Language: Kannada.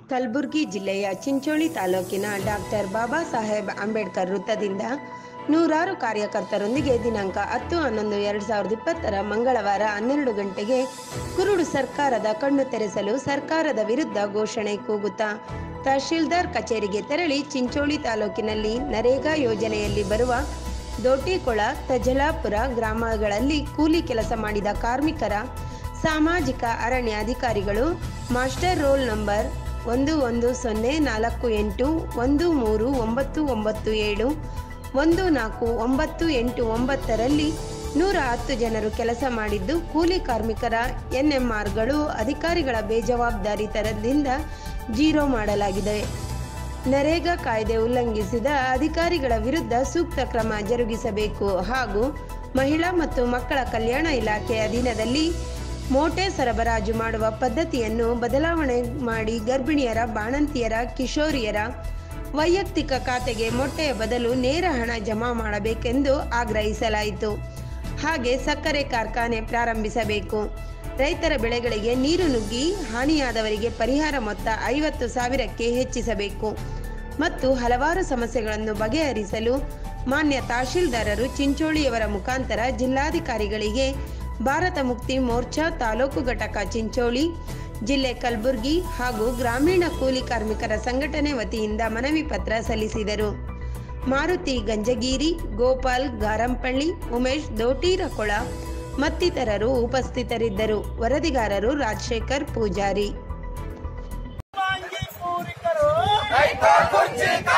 ಕಲಬುರಗಿ ಜಿಲ್ಲೆಯ ಚಿಂಚೋಳಿ ತಾಲೂಕಿನ ಡಾಕ್ಟರ್ ಬಾಬಾ ಸಾಹೇಬ್ ಅಂಬೇಡ್ಕರ್ ವೃತ್ತದಿಂದ ನೂರಾರು ಕಾರ್ಯಕರ್ತರೊಂದಿಗೆ ದಿನಾಂಕ ಹತ್ತು ಹನ್ನೊಂದು ಎರಡು ಸಾವಿರದ ಇಪ್ಪತ್ತರ ಮಂಗಳವಾರ ಹನ್ನೆರಡು ಗಂಟೆಗೆ ಕುರುಡು ಸರ್ಕಾರದ ಕಣ್ಣು ತೆರೆಸಲು ಸರ್ಕಾರದ ವಿರುದ್ಧ ಘೋಷಣೆ ಕೂಗುತ್ತಾ ತಹಶೀಲ್ದಾರ್ ಕಚೇರಿಗೆ ತೆರಳಿ ಚಿಂಚೋಳಿ ತಾಲೂಕಿನಲ್ಲಿ ನರೇಗಾ ಯೋಜನೆಯಲ್ಲಿ ಬರುವ ದೋಟಿಕೊಳ ತಜಲಾಪುರ ಗ್ರಾಮಗಳಲ್ಲಿ ಕೂಲಿ ಕೆಲಸ ಮಾಡಿದ ಕಾರ್ಮಿಕರ ಸಾಮಾಜಿಕ ಅರಣ್ಯ ಅಧಿಕಾರಿಗಳು ಮಾಸ್ಟರ್ ರೋಲ್ ನಂಬರ್ ಒಂದು ಒಂದು ಸೊನ್ನೆ ನಾಲ್ಕು ಎಂಟು ಒಂದು ಮೂರು ಒಂಬತ್ತು ಒಂಬತ್ತು ಏಳು ಒಂದು ನಾಲ್ಕು ಒಂಬತ್ತು ಎಂಟು ಒಂಬತ್ತರಲ್ಲಿ ನೂರ ಹತ್ತು ಜನರು ಕೆಲಸ ಮಾಡಿದ್ದು ಕೂಲಿ ಕಾರ್ಮಿಕರ ಎನ್ಎಂಆರ್ಗಳು ಅಧಿಕಾರಿಗಳ ಬೇಜವಾಬ್ದಾರಿತನದಿಂದ ಜೀರೋ ಮಾಡಲಾಗಿದೆ ನರೇಗಾ ಕಾಯ್ದೆ ಉಲ್ಲಂಘಿಸಿದ ಅಧಿಕಾರಿಗಳ ವಿರುದ್ಧ ಸೂಕ್ತ ಕ್ರಮ ಜರುಗಿಸಬೇಕು ಹಾಗೂ ಮಹಿಳಾ ಮತ್ತು ಮಕ್ಕಳ ಕಲ್ಯಾಣ ಇಲಾಖೆ ಅಧೀನದಲ್ಲಿ ಮೋಟೆ ಸರಬರಾಜು ಮಾಡುವ ಪದ್ಧತಿಯನ್ನು ಬದಲಾವಣೆ ಮಾಡಿ ಗರ್ಭಿಣಿಯರ ಬಾಣಂತಿಯರ ಕಿಶೋರಿಯರ ವೈಯಕ್ತಿಕ ಖಾತೆಗೆ ಮೊಟ್ಟೆಯ ಬದಲು ನೇರ ಹಣ ಜಮಾ ಮಾಡಬೇಕೆಂದು ಆಗ್ರಹಿಸಲಾಯಿತು ಹಾಗೆ ಸಕ್ಕರೆ ಕಾರ್ಖಾನೆ ಪ್ರಾರಂಭಿಸಬೇಕು ರೈತರ ಬೆಳೆಗಳಿಗೆ ನೀರು ನುಗ್ಗಿ ಹಾನಿಯಾದವರಿಗೆ ಪರಿಹಾರ ಮೊತ್ತ ಐವತ್ತು ಸಾವಿರಕ್ಕೆ ಹೆಚ್ಚಿಸಬೇಕು ಮತ್ತು ಹಲವಾರು ಸಮಸ್ಯೆಗಳನ್ನು ಬಗೆಹರಿಸಲು ಮಾನ್ಯ ತಹಶೀಲ್ದಾರರು ಚಿಂಚೋಳಿಯವರ ಮುಖಾಂತರ ಜಿಲ್ಲಾಧಿಕಾರಿಗಳಿಗೆ ಭಾರತ ಮುಕ್ತಿ ಮೋರ್ಚಾ ತಾಲೂಕು ಘಟಕ ಚಿಂಚೋಳಿ ಜಿಲ್ಲೆ ಕಲಬುರಗಿ ಹಾಗೂ ಗ್ರಾಮೀಣ ಕೂಲಿ ಕಾರ್ಮಿಕರ ಸಂಘಟನೆ ವತಿಯಿಂದ ಮನವಿ ಪತ್ರ ಸಲ್ಲಿಸಿದರು ಮಾರುತಿ ಗಂಜಗೀರಿ ಗೋಪಾಲ್ ಗಾರಂಪಳ್ಳಿ ಉಮೇಶ್ ದೋಟೀರಕೊಳ ಮತ್ತಿತರರು ಉಪಸ್ಥಿತರಿದ್ದರು ವರದಿಗಾರರು ರಾಜಶೇಖರ್ ಪೂಜಾರಿ ಮಾಂಗಿ ಪೂರಿಕರು ರೈತ ಕುಂಚಿತ